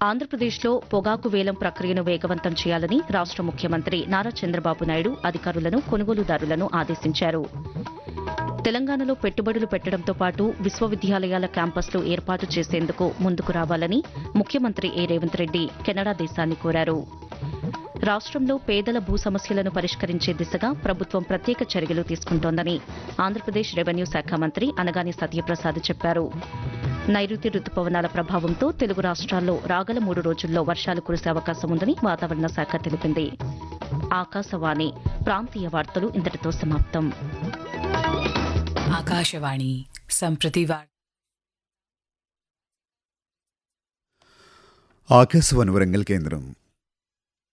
ఆంధ్రప్రదేశ్లో పొగాకు వేలం ప్రక్రియను వేగవంతం చేయాలని రాష్ట ముఖ్యమంత్రి నారా చంద్రబాబు నాయుడు అధికారులను కొనుగోలుదారులను ఆదేశించారు తెలంగాణలో పెట్టుబడులు పెట్టడంతో పాటు విశ్వవిద్యాలయాల క్యాంపస్లు ఏర్పాటు చేసేందుకు ముందుకు రావాలని ముఖ్యమంత్రి ఏ రేవంత్ రెడ్డి కెనడా దేశాన్ని కోరారు రాష్ట్రంలో పేదల భూ సమస్యలను పరిష్కరించే దిశగా ప్రభుత్వం ప్రత్యేక చర్యలు తీసుకుంటోందని ఆంధ్రప్రదేశ్ రెవెన్యూ శాఖ మంత్రి అనగాని సత్యప్రసాద్ చెప్పారు నైరుతి రుతుపవనాల ప్రభావంతో తెలుగు రాష్ట్రాల్లో రాగల మూడు రోజుల్లో వర్షాలు కురిసే అవకాశం ఉందని వాతావరణ శాఖ తెలిపింది ఆకాశవాణి ప్రాంతీయ వార్తలు ఇంతటితో సమాప్తం आकाशवाणी सम्प्रति वार्ता ఆకాశవాణి వరంగల్ కేంద్రం